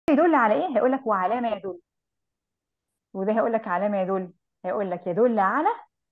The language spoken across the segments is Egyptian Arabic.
يدل على ايه هيقول لك وعلى ما يدل وده هيقول لك على ما يدل هيقول لك يدل على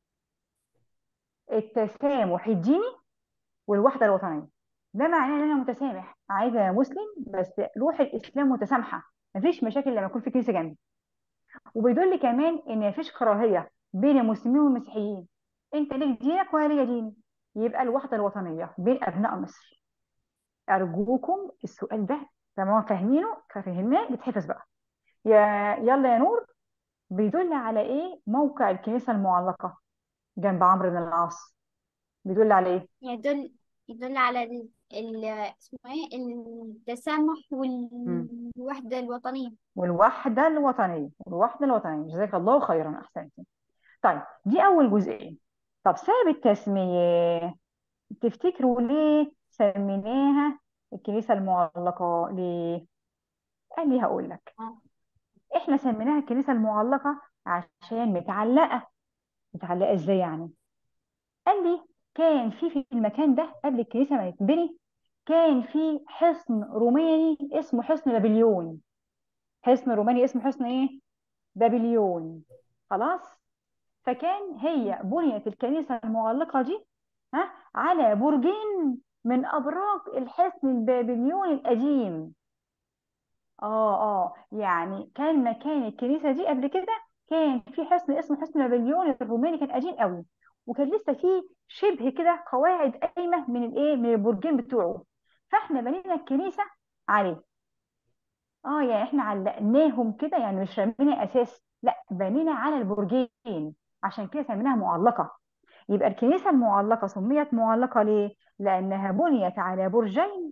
التسامح الديني والوحده الوطنيه ده معناه ان انا متسامح عايزه مسلم بس روح الاسلام متسامحه مفيش مشاكل لما يكون في كنيسه جنبي وبيدل كمان ان مفيش كراهيه بين المسلمين والمسيحيين انت ليك دينك وانا ليا ديني يبقى الوحده الوطنيه بين ابناء مصر ارجوكم السؤال ده طالما فاهمينه فهمناه بتحفظ بقى يا يلا يا نور بيدل على ايه موقع الكنيسه المعلقه جنب عمرو بن العاص بيدل على ايه يدل يدل على ال... ال... اسمه ايه التسامح مم. والوحدة الوطنية والوحده الوطنيه الوحده الوطنيه جزاك الله خيرا احسنتي طيب دي اول جزئيه طب سبب التسميه تفتكروا ليه سميناها الكنيسه المعلقه ليه قال لي هقول لك اه احنا سميناها الكنيسه المعلقه عشان متعلقه متعلقه ازاي يعني قال لي كان في في المكان ده قبل الكنيسه ما يتبني كان في حصن روماني اسمه حصن بابليون حصن روماني اسمه حصن ايه بابليون خلاص فكان هي بنيت الكنيسه المعلقه دي ها على برجين من ابراج الحصن البابليوني القديم اه اه يعني كان مكان الكنيسه دي قبل كده كان في حصن اسمه حصن نابليون الروماني كان قديم قوي وكان لسه فيه شبه كده قواعد قايمه من الايه من البرجين بتوعه فاحنا بنينا الكنيسه عليه اه يعني احنا علقناهم كده يعني مش رمينا اساس لا بنينا على البرجين عشان كده سميناها معلقه يبقى الكنيسه المعلقه سميت معلقه ليه لانها بنيت على برجين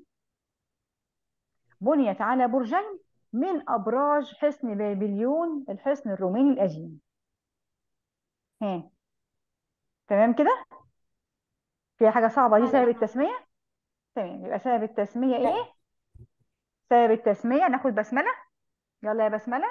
بنيت على برجين من أبراج حصن بابليون الحصن الروماني القديم ها تمام كده في حاجة صعبة دي سبب تمام التسمية تمام يبقى سبب التسمية لا ايه سبب التسمية ناخد بسملة يلا يا بسملة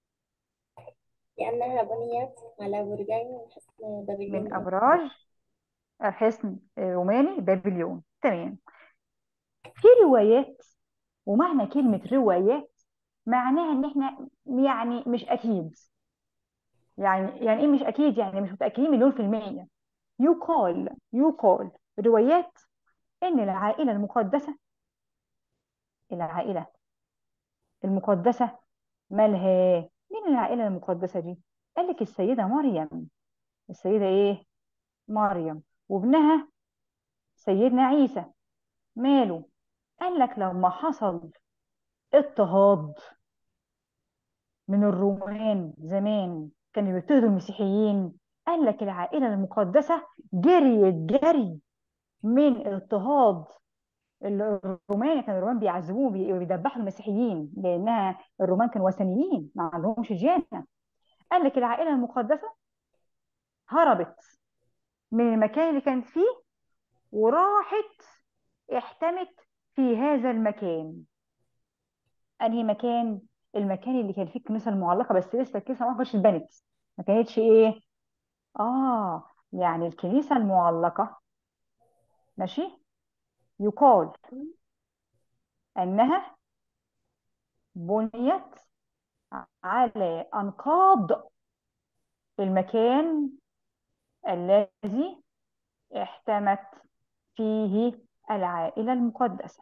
لأنها بنيت على برجين من حصن من بابليون أبراج الحصن الروماني بابليون تمام في روايات ومعنى كلمة روايات معناها ان احنا يعني مش اكيد يعني يعني ايه مش اكيد يعني مش متاكدين مليون في الميه يقال يقال روايات ان العائله المقدسه العائله المقدسه مالها مين العائله المقدسه دي قال لك السيده مريم السيده ايه مريم وابنها سيدنا عيسى ماله قال لك لما حصل اضطهاد من الرومان زمان كانوا بيضطهدوا المسيحيين قال لك العائلة المقدسة جريت جري من اضطهاد الرومان كان الرومان بيعذبوه وبيذبحوا المسيحيين لأنها الرومان كانوا وثنيين ما عندهمش ديانة قال لك العائلة المقدسة هربت من المكان اللي كانت فيه وراحت احتمت في هذا المكان انهي مكان المكان اللي كان فيه الكنيسه المعلقه بس لسه الكنيسه ما كانتش اتبنت ما كانتش ايه اه يعني الكنيسه المعلقه ماشي يقال انها بنيت على انقاض المكان الذي احتمت فيه العائله المقدسه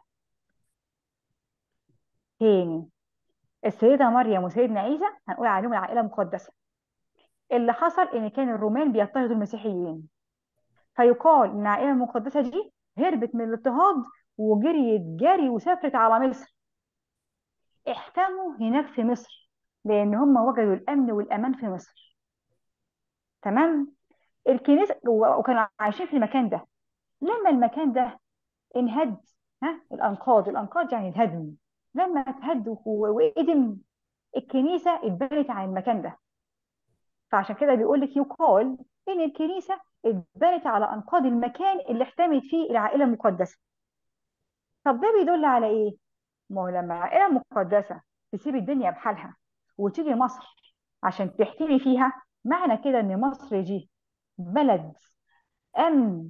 تاني السيدة مريم وسيدنا عيسى هنقول عليهم العائلة المقدسة اللي حصل إن كان الرومان بيضطهدوا المسيحيين فيقال إن العائلة المقدسة دي هربت من الاضطهاد وجريت جري وسافرت على مصر احتموا هناك في مصر لأن هم وجدوا الأمن والأمان في مصر تمام الكنيسة وكانوا عايشين في المكان ده لما المكان ده انهد ها الأنقاض الأنقاض يعني الهدم لما اتهد وقدم الكنيسة اتبنت على المكان ده فعشان كده بيقول لك يقال ان الكنيسة اتبنت على انقاض المكان اللي احتمت فيه العائلة المقدسة طب ده بيدل على ايه ما هو لما العائلة المقدسة تسيب الدنيا بحالها وتيجي مصر عشان تحتمي فيها معنى كده ان مصر دي بلد امن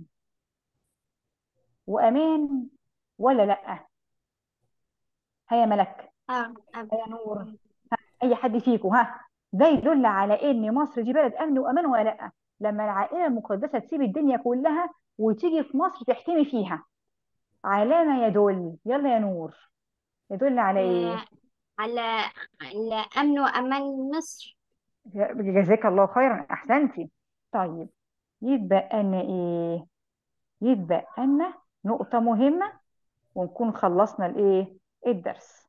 وامان ولا لا هيا ملك اه أب- يا نور ها، اي حد فيكم ها ده يدل على ان مصر دي بلد امن وامان ولا لا لما العائله المقدسه تسيب الدنيا كلها وتيجي في مصر تحتمي فيها علامه يدل يلا يا نور يدل على ايه آه، على على أمن وأمان مصر جزاك الله خيرا احسنتي طيب يتبقى لنا ايه يتبقى لنا نقطه مهمه ونكون خلصنا الايه الدرس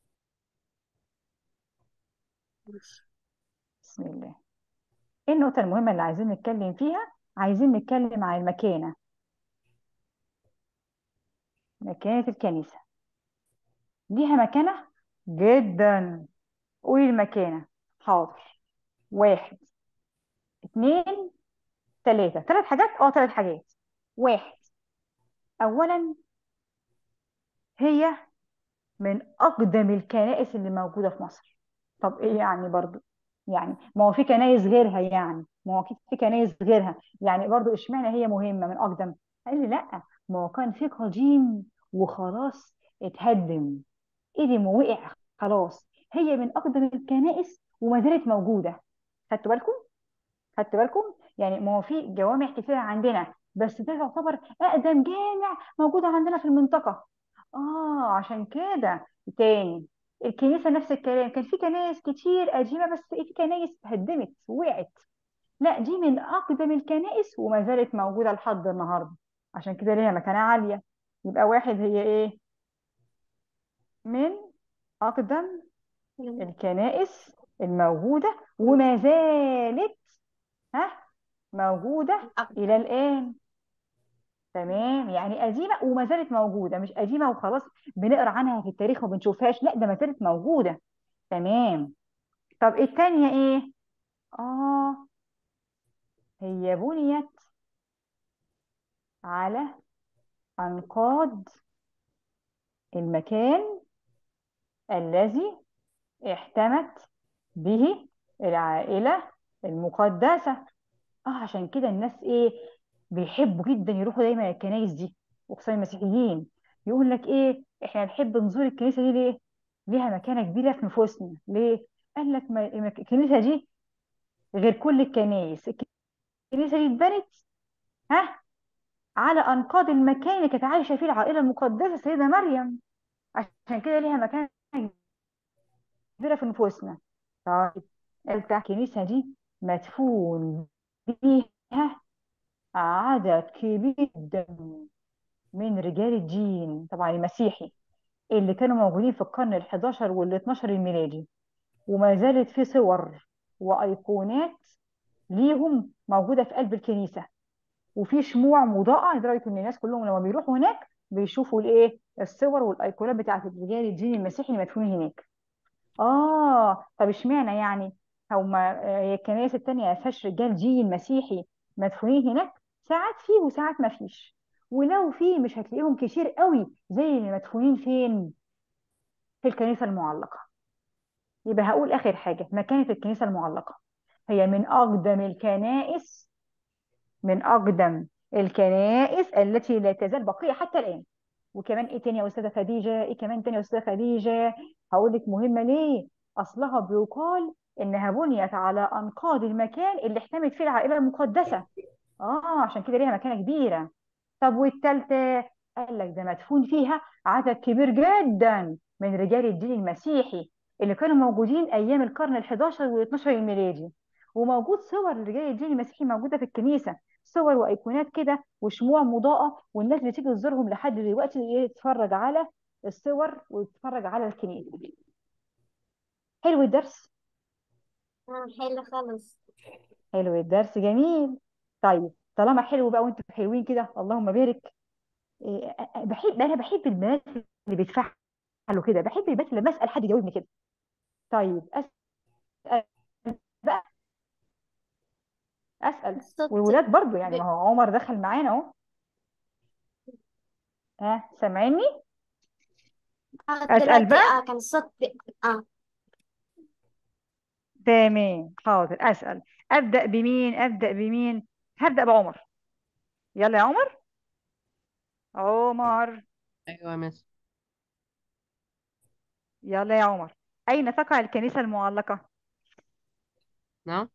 بسم الله ايه النقطه المهمه اللي عايزين نتكلم فيها عايزين نتكلم عن المكانه مكانه الكنيسه ليها مكانه جدا قولي المكانه حاضر واحد اتنين تلاتة تلات حاجات اه تلات حاجات واحد اولا هي من اقدم الكنائس اللي موجوده في مصر طب ايه يعني برضو يعني ما هو في كنايس غيرها يعني ما هو اكيد في كنايس غيرها يعني برضو اشمعنى هي مهمه من اقدم قال لي لا ما هو كان في قديم وخلاص اتهدم قدم ووقع خلاص هي من اقدم الكنائس وما زالت موجوده خدتوا بالكم خدتوا بالكم يعني ما هو في جوامع كتيرة عندنا بس ده يعتبر أقدم جامع موجود عندنا في المنطقة آه عشان كده تاني الكنيسة نفس الكلام كان في كنايس كتير قديمة بس في كنايس اتهدمت وقعت لا دي من أقدم الكنائس وما زالت موجودة لحد النهاردة عشان كده ليها مكانة عالية يبقى واحد هي إيه من أقدم الكنائس الموجودة وما زالت ها موجودة إلى الآن تمام يعني قديمة وما زالت موجودة مش قديمة وخلاص بنقرا عنها في التاريخ وما بنشوفهاش لا ده ما زالت موجودة تمام طب التانية إيه؟ آه هي بنيت على أنقاض المكان الذي احتمت به العائلة المقدسة اه عشان كده الناس ايه بيحبوا جدا يروحوا دايما الكنايس دي وخصوصا المسيحيين يقول لك ايه احنا نحب نزور الكنيسه دي ليه ليها مكانه كبيره في نفوسنا ليه قال لك ما المك- الكنيسه دي غير كل الكنايس الكنيسه دي اتبنت ها على انقاض المكان اللي كانت عايشه فيه العائله المقدسه السيده مريم عشان كده ليها مكانه كبيره في نفوسنا طيب قلت الكنيسه دي مدفون فيها عدد كبير جدا من رجال الدين طبعا المسيحي اللي كانوا موجودين في القرن ال 11 وال 12 الميلادي وما زالت في صور وايقونات ليهم موجوده في قلب الكنيسه وفي شموع مضاءه لدرجه ان الناس كلهم لما بيروحوا هناك بيشوفوا الايه الصور والايقونات بتاعت رجال الدين المسيحي اللي مدفونين هناك اه طب اشمعنى يعني هما آه، هي الكنائس التانية ما فيهاش رجال دين مسيحي مدفونين هناك ساعات فيه وساعات ما فيش ولو فيه مش هتلاقيهم كتير قوي زي اللي مدفونين فين في الكنيسة المعلقة يبقى هقول آخر حاجة مكانة الكنيسة المعلقة هي من أقدم الكنائس من أقدم الكنائس التي لا تزال باقية حتى الآن وكمان ايه تاني يا استاذه خديجه ايه كمان تاني يا استاذه خديجه هقول لك مهمه ليه اصلها بيقال انها بنيت على انقاض المكان اللي احتمت فيه العائله المقدسه اه عشان كده ليها مكانه كبيره طب والتالتة قال لك ده مدفون فيها عدد كبير جدا من رجال الدين المسيحي اللي كانوا موجودين ايام القرن ال 11 وال 12 الميلادي وموجود صور لرجال الدين المسيحي موجوده في الكنيسه صور وايقونات كده وشموع مضاءه والناس بتيجي تزورهم لحد دلوقتي تتفرج على الصور وتتفرج على الكنيسه حلو الدرس آه، حلو خالص حلو الدرس جميل طيب طالما حلو بقى وانتوا حلوين كده اللهم بارك إيه، بحب انا بحب البنات اللي بيتفعلوا كده بحب البنات لما اسال حد يجاوبني كده طيب اسال بقى اسال الصوت والولاد برضو يعني ما هو عمر دخل معانا اهو ها سامعيني آه، اسال دلوقتي بقى اه كان الصوت اه تمام حاضر اسال ابدا بمين ابدا بمين هبدا بعمر يلا يا عمر عمر ايوه يا مس يلا يا عمر أين تقع الكنيسة المعلقة نعم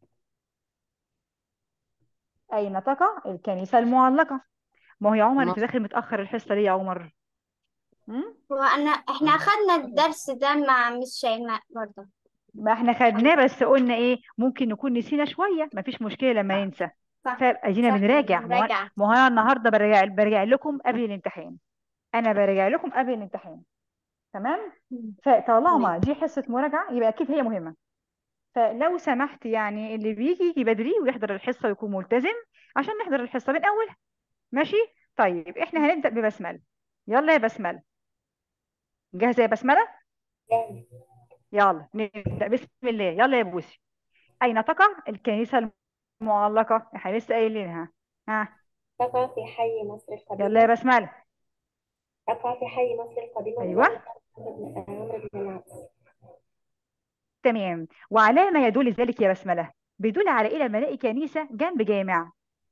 أين تقع الكنيسة المعلقة ما هو يا عمر أنت مصر داخل متأخر الحصة ليه يا عمر مم؟ هو أنا إحنا أخدنا الدرس ده مع مس شيماء برضه ما احنا خدناه بس قلنا ايه ممكن نكون نسينا شوية مفيش مشكلة لما ينسى صح فأدينا صح بنراجع ما هو مراجعة ما هو أنا النهاردة برجع برجع لكم قبل الامتحان أنا برجع لكم قبل الامتحان تمام فطالما تمام دي حصة مراجعة يبقى أكيد هي مهمة فلو سمحت يعني اللي بيجي يجي بدري ويحضر الحصة ويكون ملتزم عشان نحضر الحصة من أولها ماشي طيب احنا هنبدأ ببسملة يلا يا بسملة جاهزة يا بسملة جاهز يلا نبدأ بسم الله يلا يا بوسي أين تقع الكنيسة المعلقة احنا لسه قايلينها ها تقع في حي مصر يلا يا القديمة بسملة تقع في حي مصر القديمة أيوه بجانب عمرو بن العاص تمام وعلى ما يدل ذلك يا بسملة بيدل على إيه لما الاقي كنيسة جنب جامع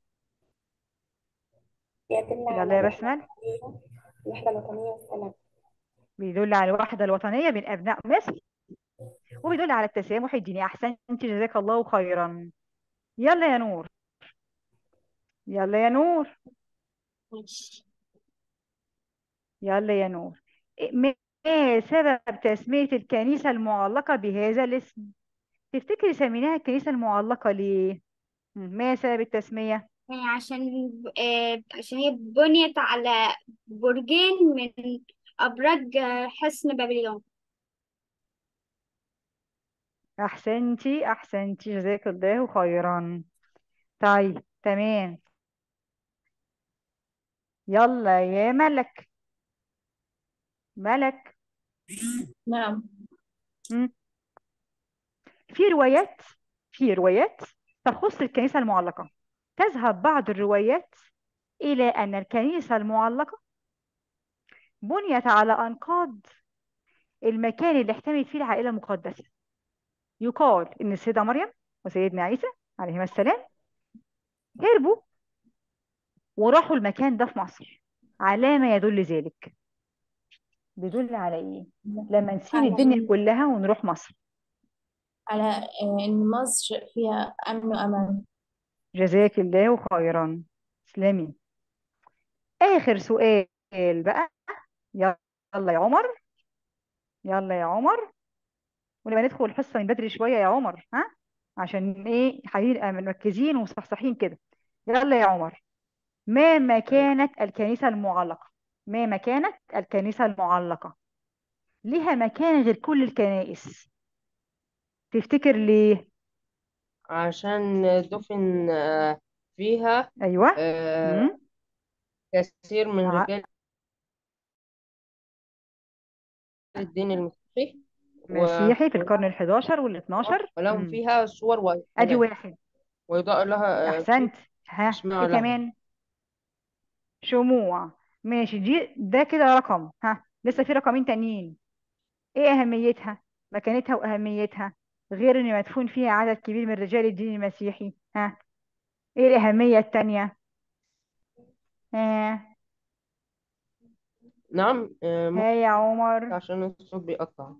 يدل يلا على يا الوحدة بسملة الوطنية الوحدة الوطنية والسلام بيدل على الوحدة الوطنية بين أبناء مصر وبيدل على التسامح الديني أحسنت جزاك الله خيرا يلا يا نور يلا يا نور ماشي يلا يا نور إيه- ما سبب تسمية الكنيسة المعلقة بهذا الاسم تفتكري سميناها الكنيسة المعلقة ليه مم، ما سبب التسمية يعني عشان آه عشان هي بنيت على برجين من أبراج آه، حصن بابليون أحسنتي أحسنتي جزاك الله خيرا طيب تمام يلا يا ملك ملك نعم مم. في روايات في روايات تخص الكنيسة المعلقة تذهب بعض الروايات إلى أن الكنيسة المعلقة بنيت على أنقاض المكان اللي احتمت فيه العائلة المقدسة يقال إن السيدة مريم وسيدنا عيسى عليهما السلام هربوا وراحوا المكان ده في مصر على ما يدل ذلك بيدل على إيه؟ لما نسيب الدنيا على كلها ونروح مصر على آه، إن مصر فيها أمن وأمان جزاك الله خيرا تسلمي آخر سؤال بقى يلا يا عمر يلا يا عمر ونبقى ندخل الحصة من بدري شوية يا عمر ها عشان ايه هنبقى مركزين ومصحصحين كده يلا يا عمر ما مكانة الكنيسة المعلقة ما مكانة الكنيسة المعلقة ليها مكان غير كل الكنائس تفتكر ليه عشان دفن آه، فيها ايوه آه، مم. كثير من ع- رجال الدين المسيحي و... مسيحي في القرن الحداشر والاتناشر ولهم مم. فيها صور ادي وآيات واحد ويضاء لها آه، في احسنت ها اسماء ايه لهم كمان شموع ماشي دي ده كده رقم ها لسه في رقمين تانيين ايه اهميتها مكانتها واهميتها غير ان مدفون فيها عدد كبير من رجال الدين المسيحي ها ايه الاهمية التانية ها نعم آه، ممكن ها يا عمر عشان الصوت بيقطع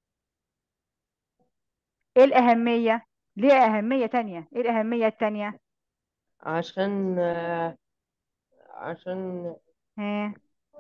ايه الاهمية ليه اهمية تانية ايه الاهمية التانية عشان آه، عشان ها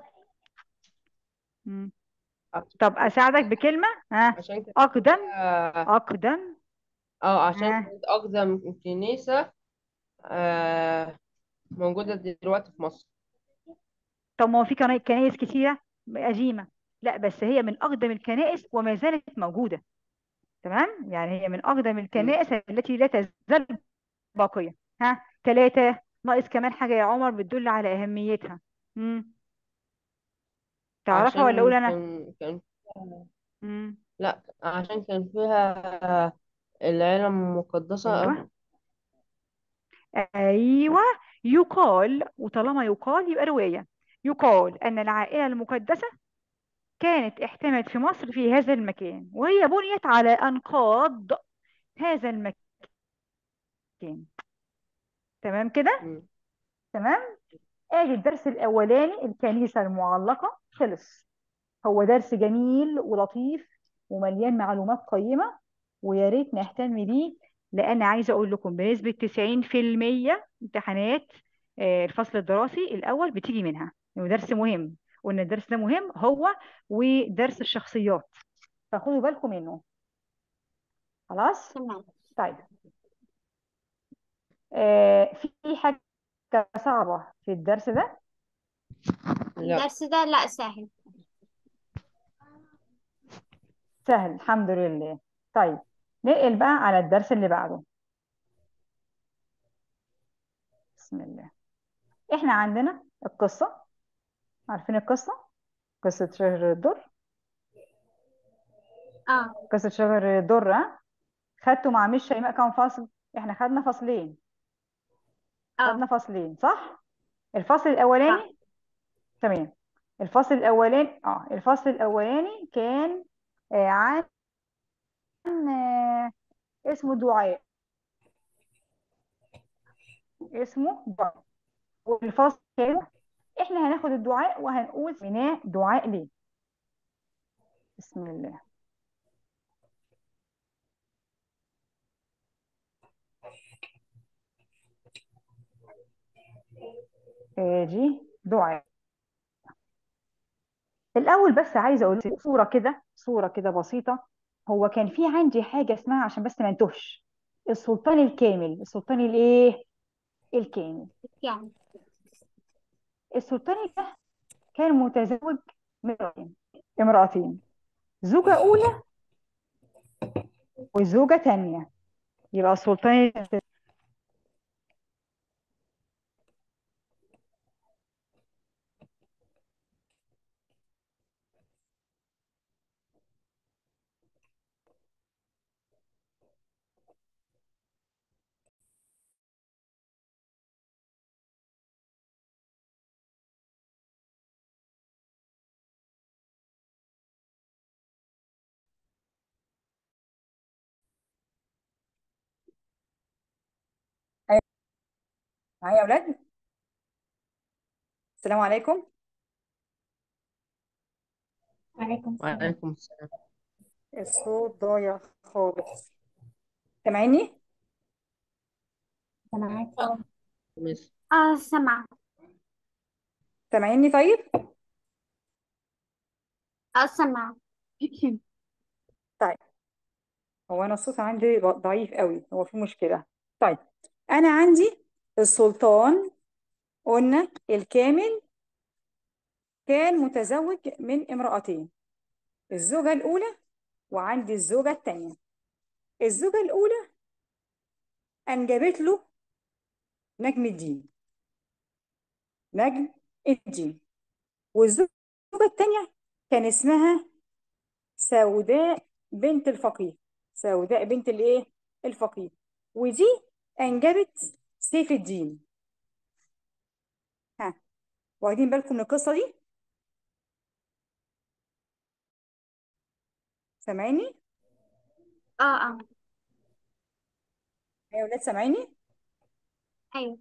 مم. طب اساعدك بكلمة ها عشان كان اقدم فيها اقدم اه عشان ها كانت أقدم كنيسة آه، موجودة دلوقتي في مصر طب ما هو في كنا- كنائس كتيرة قديمة لا بس هي من اقدم الكنائس وما زالت موجودة تمام يعني هي من اقدم مم. الكنائس التي لا تزال باقية ها ثلاثة ناقص كمان حاجة يا عمر بتدل على أهميتها مم. تعرفها ولا أقول عشان أنا كان كان مم. لا عشان كان فيها العيلة المقدسة أيوه أيوه يقال وطالما يقال يبقى رواية يقال أن العائلة المقدسة كانت احتمت في مصر في هذا المكان وهي بنيت على أنقاض هذا المكان تمام كده مم. تمام ادي الدرس الأولاني الكنيسة المعلقة خلص هو درس جميل ولطيف ومليان معلومات قيمة ويا ريت نهتم بيه لأن عايزة أقول لكم بنسبة 90% امتحانات آه، الفصل الدراسي الأول بتيجي منها إنه درس مهم وإن الدرس ده مهم هو ودرس الشخصيات فخدوا بالكم منه خلاص تمام طيب آه، في حاجة صعبة في الدرس ده لا الدرس ده لا سهل سهل الحمد لله طيب نقل بقى على الدرس اللي بعده بسم الله احنا عندنا القصة عارفين القصة قصة شجر الدر اه قصة شجر الدر ها خدتوا مع مش شيماء كام فصل احنا خدنا فصلين خدنا اه فصلين صح الفصل صح الاولاني تمام الفصل الاولاني اه الفصل الاولاني كان آه عن آه اسمه دعاء اسمه دعاء والفصل كده احنا هناخد الدعاء وهنقول سميناه دعاء ليه بسم الله ادي دعاء الاول بس عايزه اقول لك صوره كده صوره كده بسيطه هو كان في عندي حاجه اسمها عشان بس ما انتهش السلطان الكامل السلطان الايه الكامل يعني السلطان ده كان متزوج من امرأتين امرأتين زوجة أولى وزوجة تانية يبقى السلطان أيوة، معايا يا أولاد السلام عليكم وعليكم السلام وعليكم السلام الصوت ضايع خالص سامعيني معاك اه مس اه سمع سامعيني طيب اه سمع طيب هو أنا الصوت عندي ضعيف قوي هو في مشكلة طيب أنا عندي السلطان قلنا الكامل كان متزوج من امرأتين الزوجة الأولى وعندي الزوجة الثانية الزوجة الأولى أنجبت له نجم الدين نجم الدين والزوجة الثانية كان اسمها سوداء بنت الفقيه سوداء بنت الايه الفقيه ودي أنجبت سيف الدين ها واخدين بالكم من القصة دي سامعيني اه اه يا ولاد سامعيني ايوه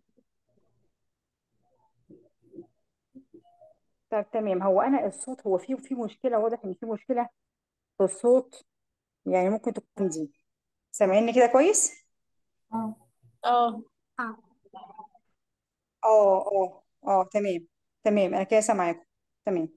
طب تمام هو انا الصوت هو فيه في مشكله واضح ان في مشكله في الصوت يعني ممكن تكون دي سامعيني كده كويس اه اه اه اه اه اه تمام تمام انا كده سامعاكم تمام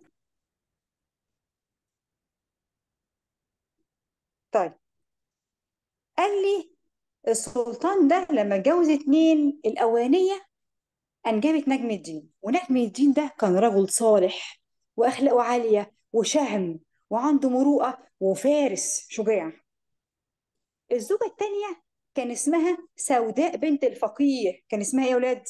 طيب قال لي السلطان ده لما اتجوز اتنين الاولانيه انجبت نجم الدين ونجم الدين ده كان رجل صالح واخلاقه عاليه وشهم وعنده مروءه وفارس شجاع الزوجه الثانيه كان اسمها سوداء بنت الفقيه كان اسمها ايه يا اولاد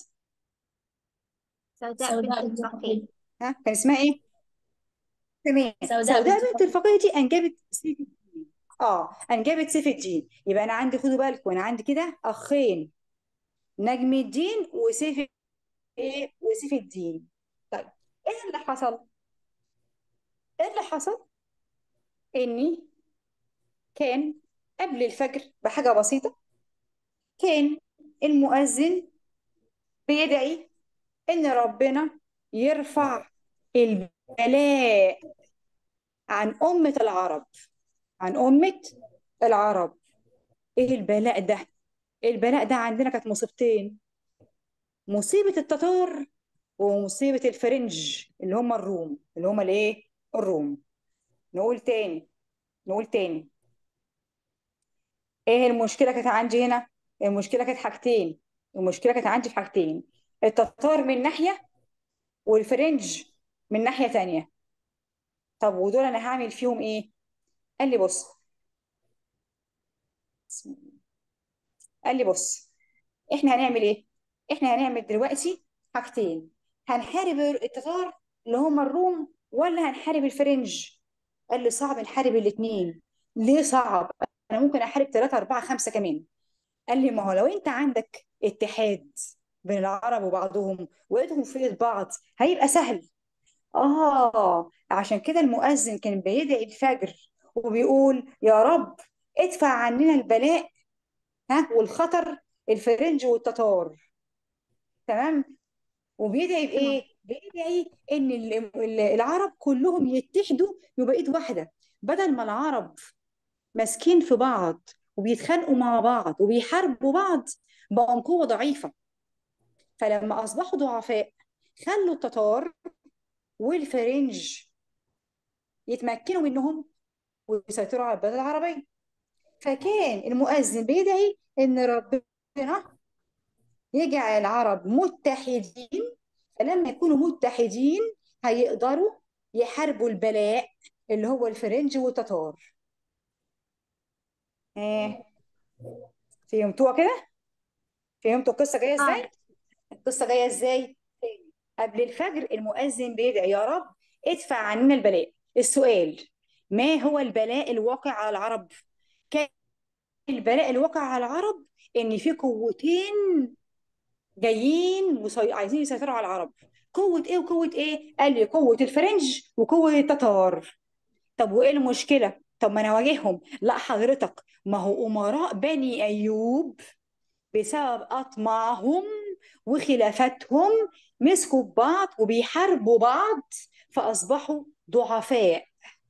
سوداء بنت سوداء بنت الفقيه الفقيه ها كان اسمها ايه تمام سوداء سوداء بنت بنت الفقيه الفقيه دي انجبت سيف الدين اه انجبت سيف الدين يبقى انا عندي خدوا بالكم انا عندي كده اخين نجم الدين وسيف ايه وسيف الدين طيب ايه اللي حصل ايه اللي حصل اني كان قبل الفجر بحاجه بسيطه كان المؤذن بيدعي ان ربنا يرفع البلاء عن أمة العرب عن أمة العرب إيه البلاء ده البلاء ده عندنا كانت مصيبتين مصيبة التتار ومصيبة الفرنج اللي هم الروم اللي هم الايه الروم نقول تاني نقول تاني ايه المشكلة كانت عندي هنا المشكلة كانت حاجتين المشكلة كانت عندي في حاجتين التتار من ناحية والفرنج من ناحية تانية طب ودول انا هعمل فيهم ايه قال لي بص قال لي بص احنا هنعمل ايه احنا هنعمل دلوقتي حاجتين هنحارب التتار اللي هم الروم ولا هنحارب الفرنج قال لي صعب نحارب الاثنين ليه صعب انا ممكن احارب ثلاثة أربعة خمسة كمان قال لي ما هو لو انت عندك اتحاد بين العرب وبعضهم وايدهم في ايد بعض هيبقى سهل اه عشان كده المؤذن كان بيدعي الفجر وبيقول يا رب ادفع عننا البلاء ها والخطر الفرنج والتتار تمام وبيدعي بايه بيدعي ان ال- ال- العرب كلهم يتحدوا يبقى ايد واحده بدل ما العرب ماسكين في بعض وبيتخانقوا مع بعض وبيحاربوا بعض بقوا قوه ضعيفه فلما اصبحوا ضعفاء خلوا التتار والفرنج يتمكنوا منهم ويسيطروا على البلاد العربيه فكان المؤذن بيدعي ان ربنا يجعل العرب متحدين فلما يكونوا متحدين هيقدروا يحاربوا البلاء اللي هو الفرنج والتتار ها فهمتوها كده فهمتوا القصه جايه اه ازاي القصه جايه ازاي قبل الفجر المؤذن بيدعي يا رب ادفع عننا البلاء السؤال ما هو البلاء الواقع على العرب كان البلاء الواقع على العرب ان في قوتين جايين وصي... عايزين يسيطروا على العرب قوة ايه وقوة ايه؟ قال لي قوة الفرنج وقوة التتار طب وايه المشكلة؟ طب ما انا واجههم لا حضرتك ما هو امراء بني ايوب بسبب اطماعهم وخلافتهم مسكوا ببعض وبيحاربوا بعض فاصبحوا ضعفاء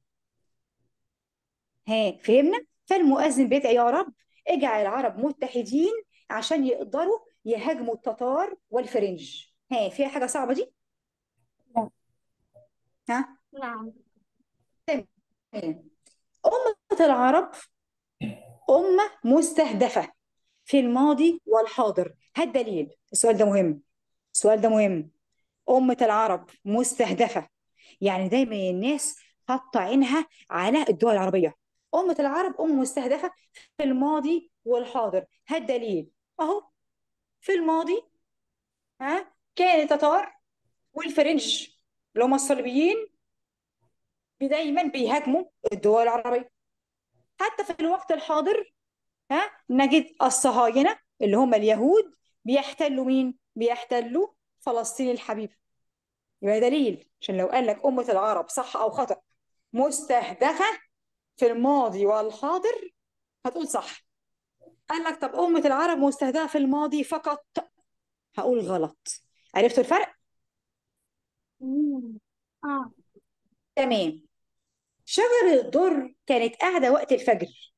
ها فهمنا؟ فالمؤذن بيدعي يا رب اجعل العرب متحدين عشان يقدروا يهاجموا التتار والفرنج ها فيها حاجة صعبة دي؟ لا ها؟ نعم تمام أمة العرب أمة مستهدفة في الماضي والحاضر هات دليل السؤال ده مهم السؤال ده مهم أمة العرب مستهدفة يعني دايما الناس حاطة عينها على الدول العربية أمة العرب أمة مستهدفة في الماضي والحاضر هات دليل أهو في الماضي ها كان التتار والفرنج اللي هم الصليبيين دايما بيهاجموا الدول العربية حتى في الوقت الحاضر ها نجد الصهاينة اللي هم اليهود بيحتلوا مين؟ بيحتلوا فلسطين الحبيبة يبقى دليل عشان لو قال لك أمة العرب صح أو خطأ مستهدفة في الماضي والحاضر هتقول صح قال لك طب أمة العرب مستهدفة في الماضي فقط هقول غلط عرفتوا الفرق؟ مم. اه تمام شجر الدر كانت قاعدة وقت الفجر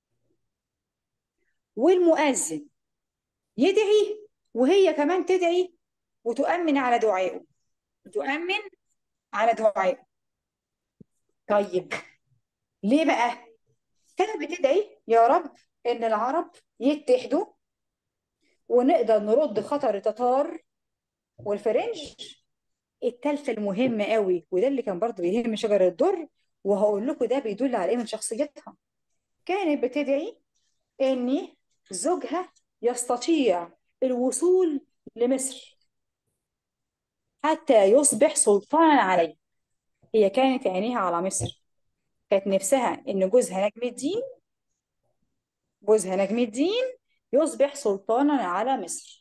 والمؤذن يدعي وهي كمان تدعي وتؤمن على دعائه تؤمن على دعائه طيب ليه بقى؟ كانت بتدعي يا رب إن العرب يتحدوا ونقدر نرد خطر التتار والفرنج التالتة المهمة قوي وده اللي كان برضه بيهم شجر الدر وهقول لكم ده بيدل على ايه من شخصيتها كانت بتدعي ان زوجها يستطيع الوصول لمصر حتى يصبح سلطانا عليه هي كانت عينيها على مصر كانت نفسها ان جوزها نجم الدين جوزها نجم الدين يصبح سلطانا على مصر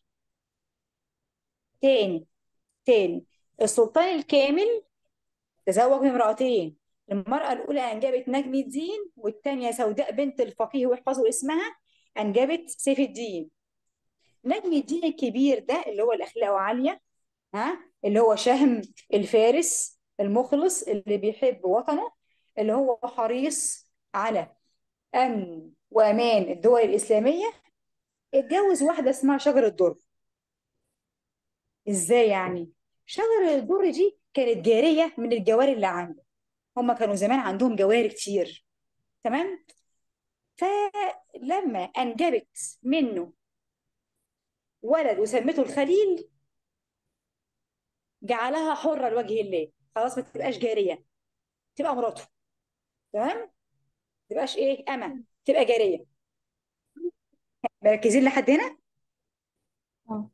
تاني تاني السلطان الكامل تزوج من امرأتين المرأة الأولى أنجبت نجم الدين والثانية سوداء بنت الفقيه واحفظوا اسمها أنجبت سيف الدين نجم الدين الكبير ده اللي هو الأخلاق عالية ها اللي هو شهم الفارس المخلص اللي بيحب وطنه اللي هو حريص على امن وامان الدول الاسلاميه اتجوز واحده اسمها شجر الدر ازاي يعني شجر الدر دي كانت جاريه من الجواري اللي عنده هم كانوا زمان عندهم جواري كتير تمام فلما انجبت منه ولد وسمته الخليل جعلها حرة لوجه الله خلاص ما تبقاش جارية تبقى مراته تمام ما تبقاش ايه أمة تبقى جارية مركزين لحد هنا اه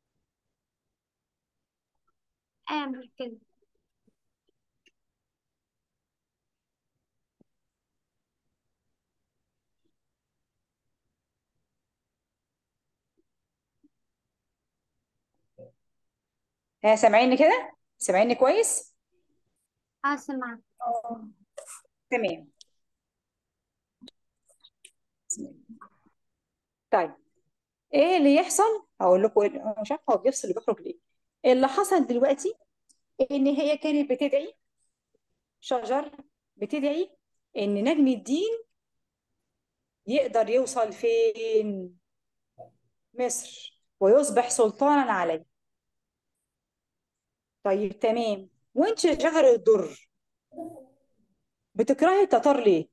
اعمل كده ها سامعيني كده سامعيني كويس اه سمعت تمام بسم الله. طيب ايه اللي يحصل هقول لكم إيه- أنا مش عارفه هو بيفصل بيخرج ليه اللي حصل دلوقتي ان هي كانت بتدعي شجر بتدعي ان نجم الدين يقدر يوصل فين مصر ويصبح سلطانا عليه طيب تمام وانت يا شجر الدر بتكرهي التتار ليه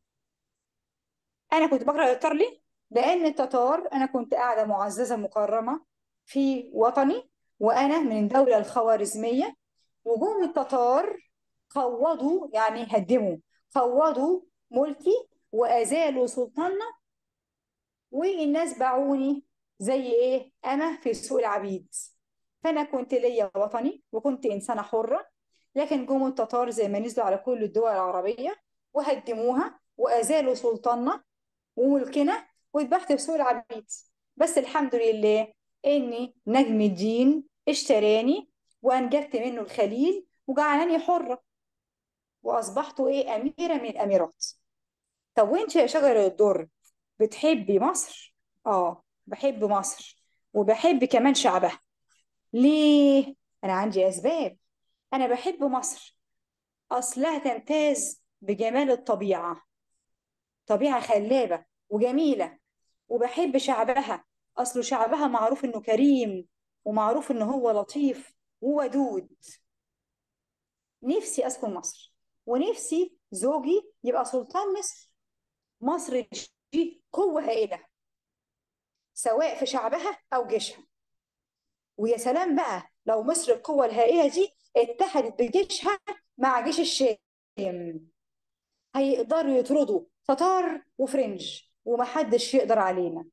انا كنت بكره التتار ليه لان التتار انا كنت قاعده معززه مكرمه في وطني وانا من الدوله الخوارزميه وجوم التتار قوضوا يعني هدموا قوضوا ملكي وازالوا سلطاننا والناس باعوني زي ايه انا في سوق العبيد فانا كنت ليا وطني وكنت انسانه حره لكن جم التتار زي ما نزلوا على كل الدول العربيه وهدموها وازالوا سلطاننا وملكنا واتبعت في سوق العبيد بس الحمد لله اني نجم الدين اشتراني وانجبت منه الخليل وجعلني حره واصبحت ايه اميره من الاميرات طب وانت يا شجر الدر بتحبي مصر اه بحب مصر وبحب كمان شعبها ليه انا عندي اسباب انا بحب مصر اصلها تمتاز بجمال الطبيعه طبيعه خلابه وجميله وبحب شعبها اصل شعبها معروف انه كريم ومعروف انه هو لطيف وودود نفسي اسكن مصر ونفسي زوجي يبقى سلطان مصر مصر دي قوة هائلة سواء في شعبها أو جيشها ويا سلام بقى لو مصر القوة الهائلة دي اتحدت بجيشها مع جيش الشام هيقدروا يطردوا تتار وفرنج ومحدش يقدر علينا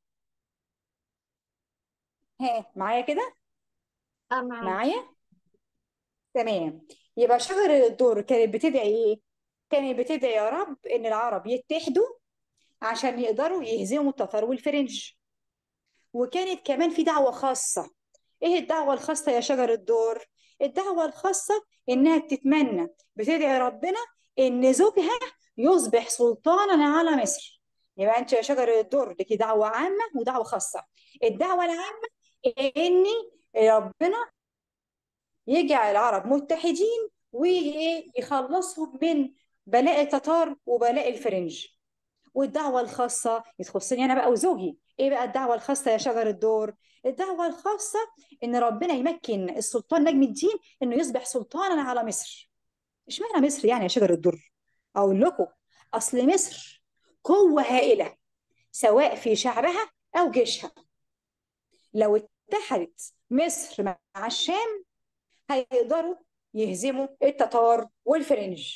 ها معايا كده اه معاك معايا تمام يبقى شجر الدر كانت بتدعي ايه كانت بتدعي يا رب ان العرب يتحدوا عشان يقدروا يهزموا التتار والفرنج وكانت كمان في دعوة خاصة ايه الدعوة الخاصة يا شجر الدور الدعوة الخاصة انها بتتمنى بتدعي ربنا ان زوجها يصبح سلطانا على مصر يبقى انت يا شجر الدور لك دعوة عامة ودعوة خاصة الدعوة العامة ان ربنا يجعل العرب متحدين ويخلصهم من بلاء التتار وبلاء الفرنج والدعوة الخاصة تخصني أنا بقى وزوجي إيه بقى الدعوة الخاصة يا شجر الدور الدعوة الخاصة إن ربنا يمكن السلطان نجم الدين إنه يصبح سلطانا على مصر اشمعنى مصر يعني يا شجر الدر أقول لكم أصل مصر قوة هائلة سواء في شعبها أو جيشها لو اتحدت مصر مع الشام هيقدروا يهزموا التتار والفرنج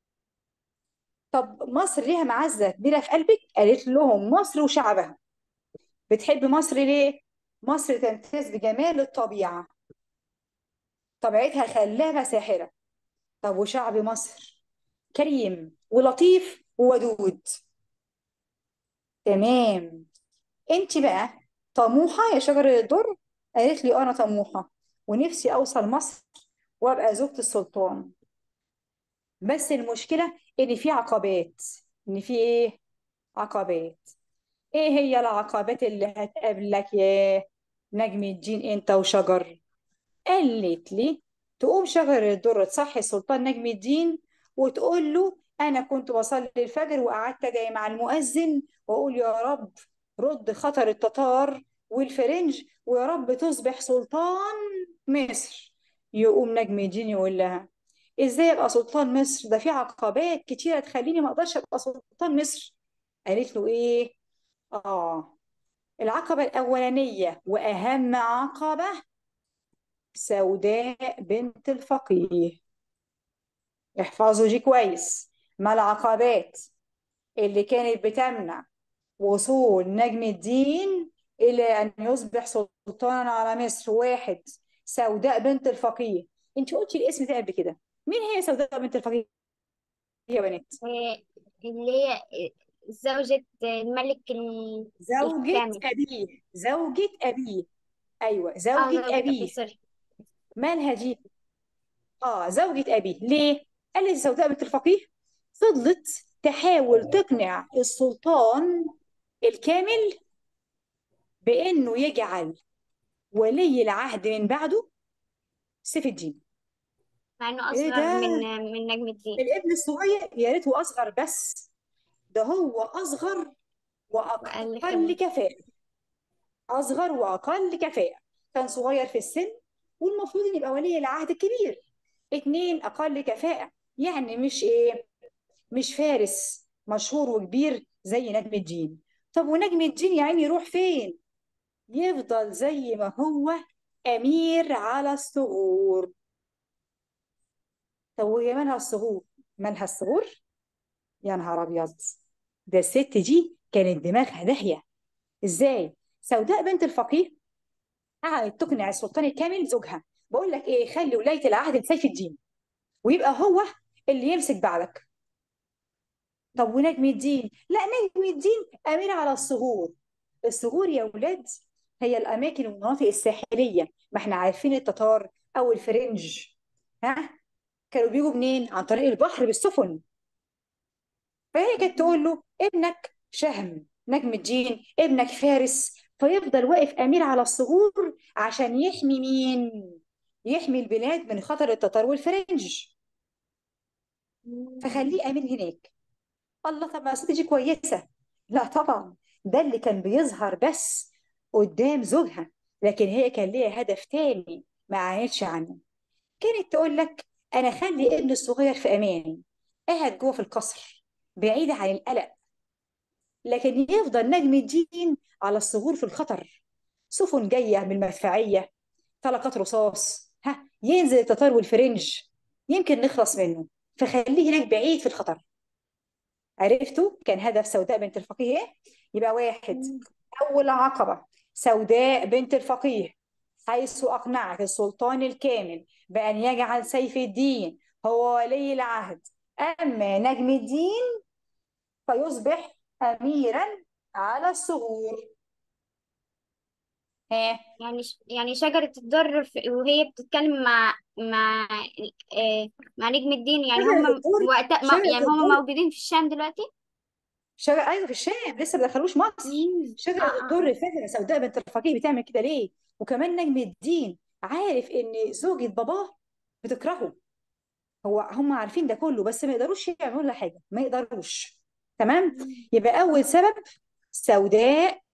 طب مصر ليها معزة كبيرة في قلبك قالت لهم مصر وشعبها بتحب مصر ليه مصر تمتاز بجمال الطبيعة طبيعتها خلابة ساحرة طب وشعب مصر كريم ولطيف وودود تمام انت بقى طموحة يا شجر الدر قالت لي انا طموحة ونفسي اوصل مصر وابقى زوجة السلطان بس المشكلة ان في عقبات ان في ايه عقبات ايه هي العقبات اللي هتقابلك يا نجم الدين انت وشجر قالت لي تقوم شجر الدر تصحي سلطان نجم الدين وتقول له انا كنت بصلي الفجر وقعدت ادعي مع المؤذن واقول يا رب رد خطر التتار والفرنج ويا رب تصبح سلطان مصر يقوم نجم الدين يقول لها ازاي ابقى سلطان مصر ده في عقبات كتيره تخليني ما اقدرش ابقى سلطان مصر قالت له ايه اه العقبه الاولانيه واهم عقبه سوداء بنت الفقيه احفظوا دي كويس ما العقبات اللي كانت بتمنع وصول نجم الدين إلى أن يصبح سلطانا على مصر واحد سوداء بنت الفقيه انت قلتي الاسم ده قبل كده مين هي سوداء بنت الفقيه يا بنات آه، اللي هي زوجة الملك ال- زوجة الكامل أبيه زوجة أبيه أيوة اه زوجة زوجة أبي أبيه سوري مالها دي اه زوجة أبيه ليه؟ قالت سوداء بنت الفقيه فضلت تحاول تقنع السلطان الكامل بأنه يجعل ولي العهد من بعده سيف الدين مع إنه ايه أصغر ده من من نجم الدين الابن الصغير يا ريته اصغر بس ده هو اصغر وقال واقل كمان كفاءة اصغر واقل كفاءة كان صغير في السن والمفروض ان يبقى ولي العهد الكبير اتنين اقل كفاءة يعني مش ايه مش فارس مشهور وكبير زي نجم الدين طب ونجم الدين يا عيني يروح فين يفضل زي ما هو امير على الثغور طب وهي مالها الثغور مالها الثغور يا نهار ابيض ده الست دي كانت دماغها داهيه ازاي سوداء بنت الفقيه قعدت تقنع السلطان الكامل زوجها بقول لك ايه خلي ولايه العهد لسيف الدين ويبقى هو اللي يمسك بعدك طب ونجم الدين لا نجم الدين امير على الثغور الثغور يا ولاد هي الاماكن والمناطق الساحليه ما احنا عارفين التتار او الفرنج ها كانوا بيجوا منين عن طريق البحر بالسفن فهي كانت تقول له ابنك شهم نجم الدين ابنك فارس فيفضل واقف امير على الثغور عشان يحمي مين يحمي البلاد من خطر التتار والفرنج فخليه امير هناك الله طب ما الست دي كويسه لا طبعا ده اللي كان بيظهر بس قدام زوجها لكن هي كان ليها هدف تاني ما عانتش عنه كانت تقول لك انا خلي ابني الصغير في امان قاعد جوه في القصر بعيد عن القلق لكن يفضل نجم الدين على الثغور في الخطر سفن جايه من المدفعيه طلقات رصاص ها ينزل التتار والفرنج يمكن نخلص منه فخليه هناك بعيد في الخطر عرفتوا كان هدف سوداء بنت الفقيه ايه يبقى واحد اول عقبه سوداء بنت الفقيه حيث اقنعت السلطان الكامل بان يجعل سيف الدين هو ولي العهد اما نجم الدين فيصبح اميرا على الثغور ها يعني ش- يعني شجرة الدر في- وهي بتتكلم مع مع آه، مع نجم الدين يعني شجره هم الدر وقتها ما- شجره يعني هم الدر موجودين في الشام دلوقتي شجره ايوه في الشام لسه ما دخلوش مصر مم. اه شجره اه الدر فاكره سوداء بنت الفقيه بتعمل كده ليه وكمان نجم الدين عارف ان زوجة باباه بتكرهه هو هم عارفين ده كله بس ما يقدروش يعملوا له حاجه ما يقدروش تمام مم. يبقى اول سبب سوداء